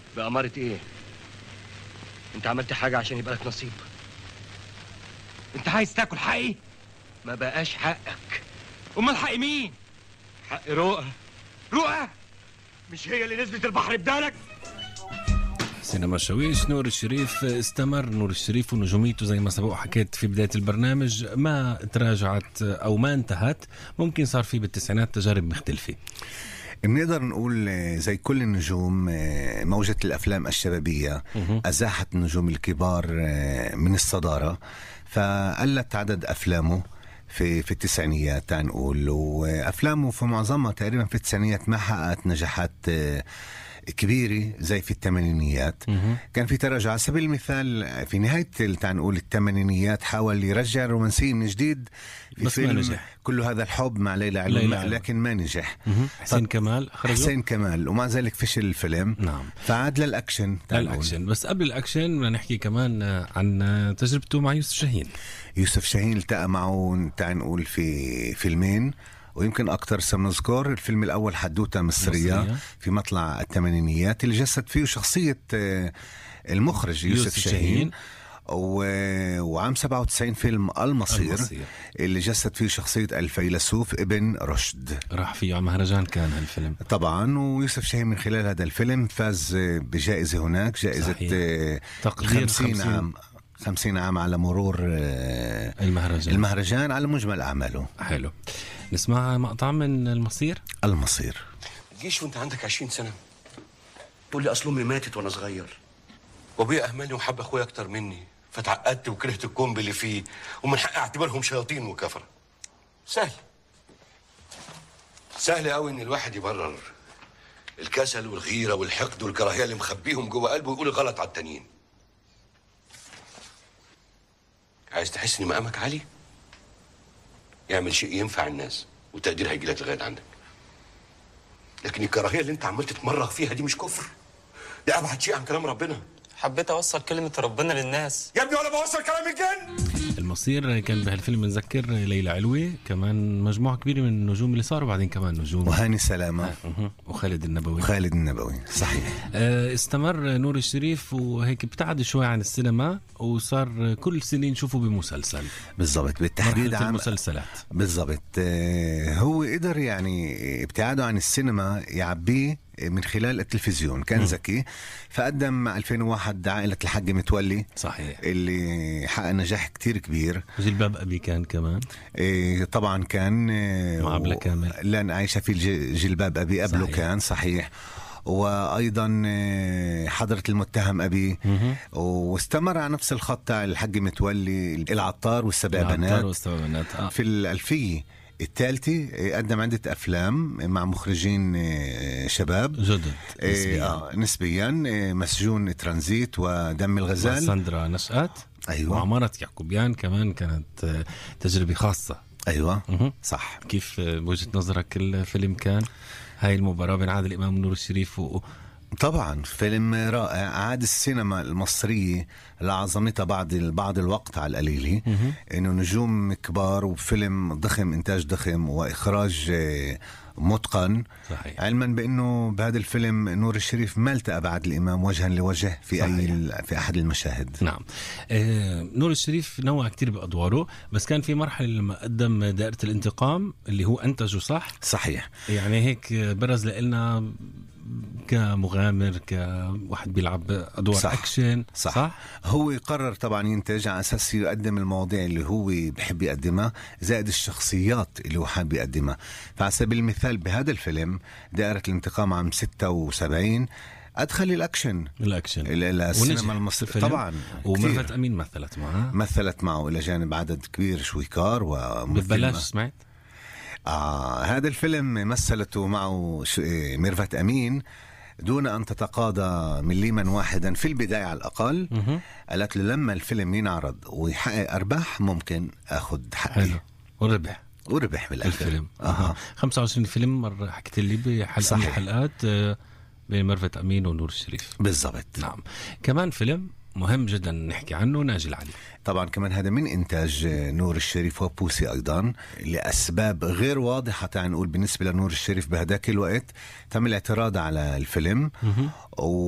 بأمارة ايه انت عملت حاجة عشان يبقى لك نصيب انت عايز تاكل حقي ما بقاش حقك امال حق مين حق رؤى رؤى مش هي اللي نزلت البحر بدالك سينما الشويش نور الشريف استمر نور الشريف ونجوميته زي ما سبق حكيت في بداية البرنامج ما تراجعت أو ما انتهت ممكن صار في بالتسعينات تجارب مختلفة بنقدر نقول آه، زي كل النجوم آه، موجة الأفلام الشبابية أزاحت النجوم الكبار آه، من الصدارة فقلت عدد أفلامه في في التسعينيات تعال نقول وأفلامه في معظمها تقريبا في التسعينيات ما حققت نجاحات آه، كبيرة زي في الثمانينيات كان في تراجع على سبيل المثال في نهاية ال- تعال نقول الثمانينيات حاول يرجع الرومانسية من جديد في بس ما فيلم نجح. كل هذا الحب مع ليلى ليلى علوم علوم. لكن ما نجح حسين كمال أخرجه حسين كمال ومع ذلك فشل الفيلم نعم. فعاد للاكشن تعال نقول. الأكشن بس قبل الأكشن بدنا نحكي كمان عن تجربته مع يوسف شاهين يوسف شاهين التقى معه تعال نقول في فيلمين ويمكن اكثر سنذكر الفيلم الاول حدوته مصريه, مصرية. في مطلع الثمانينيات اللي جسد فيه شخصيه آه، المخرج يوسف, يوسف شاهين, شاهين. و... وعام 97 فيلم المصير, المصير. اللي جسد فيه شخصية الفيلسوف ابن رشد راح فيه على مهرجان كان هالفيلم طبعا ويوسف شاهين من خلال هذا الفيلم فاز بجائزة هناك جائزة صحيح. آه، تقدير 50 50 عام 50 عام على مرور آه، المهرجان المهرجان على مجمل أعماله حلو نسمع مقطع من المصير المصير تجيش وانت عندك 20 سنه تقول لي اصل امي ماتت وانا صغير وابويا اهملني وحب اخويا اكتر مني فتعقدت وكرهت الكومب اللي فيه ومن حقي اعتبرهم شياطين وكفره سهل سهل قوي ان الواحد يبرر الكسل والغيره والحقد والكراهيه اللي مخبيهم جوه قلبه ويقول غلط على التانيين عايز تحس ان مقامك عالي اعمل شيء ينفع الناس والتقدير هيجي لك لغايه عندك لكن الكراهيه اللي انت عمال تتمرغ فيها دي مش كفر ده ابعد شيء عن كلام ربنا حبيت اوصل كلمة ربنا للناس يا ابني ولا بوصل كلام الجن المصير كان بهالفيلم بنذكر ليلى علوي كمان مجموعة كبيرة من النجوم اللي صاروا بعدين كمان نجوم وهاني سلامة مهم. وخالد النبوي وخالد النبوي صحيح آه، استمر نور الشريف وهيك ابتعد شوي عن السينما وصار كل سنة نشوفه بمسلسل بالضبط بالتحديد مرحلة عام المسلسلات بالضبط آه، هو قدر يعني ابتعاده عن السينما يعبيه من خلال التلفزيون كان ذكي فقدم 2001 عائلة الحاج متولي صحيح اللي حقق نجاح كتير كبير جلباب أبي كان كمان إيه طبعا كان إيه، مع عبلة كامل. لان عايشه في الج- جلباب ابي قبله صحيح. كان صحيح وايضا إيه، حضره المتهم ابي واستمر على نفس الخط تاع الحاج متولي العطار والسبع العطار بنات والسبع بنات آه. في الألفية الثالثة قدم عدة أفلام مع مخرجين آه، شباب جدد آه، نسبياً. آه، نسبيا آه، مسجون ترانزيت ودم مع الغزال ساندرا نشأت أيوة. وعمارة يعقوبيان كمان كانت آه، تجربة خاصة أيوة مهم. صح كيف آه، بوجهة نظرك الفيلم كان هاي المباراة بين عادل إمام ونور الشريف و... طبعا فيلم رائع عاد السينما المصرية لعظمتها بعد بعض الوقت على القليلة انه نجوم كبار وفيلم ضخم انتاج ضخم واخراج آه، متقن صحيح. علما بانه بهذا الفيلم نور الشريف ما التقى بعادل امام وجها لوجه في صحيح. اي في احد المشاهد نعم آه نور الشريف نوع كتير بأدواره بس كان في مرحلة لما قدم دائرة الانتقام اللي هو أنتجه صح صحيح يعني هيك برز لنا كمغامر كواحد بيلعب أدوار صح. أكشن صح. صح؟ هو قرر طبعا ينتج على اساس يقدم المواضيع اللي هو بحب يقدمها زائد الشخصيات اللي هو حابب يقدمها فعلى سبيل المثال بهذا الفيلم دائرة الانتقام عام 76 ادخل الاكشن الأكشن ال- ال- ونجح السينما المصرية الفيلم. طبعا ومرفت كتير. أمين مثلت معها مثلت معه الى جانب عدد كبير شويكار وممثل ببلاش سمعت؟ آه هذا الفيلم مثلته معه ش- إيه، ميرفت أمين دون أن تتقاضى مليما واحدا في البداية على الأقل مهم. قالت له لما الفيلم ينعرض ويحقق أرباح ممكن أخذ حقي حلو وربح وربح بالاخر الفيلم اها 25 فيلم مرة حكيت لي بحلقة من صحيح. الحلقات آه، بين مرفت أمين ونور الشريف بالضبط نعم كمان فيلم مهم جدا نحكي عنه ناجي العلي طبعا كمان هذا من انتاج نور الشريف وبوسي ايضا لاسباب غير واضحه تعال نقول بالنسبه لنور الشريف بهداك الوقت تم الاعتراض على الفيلم و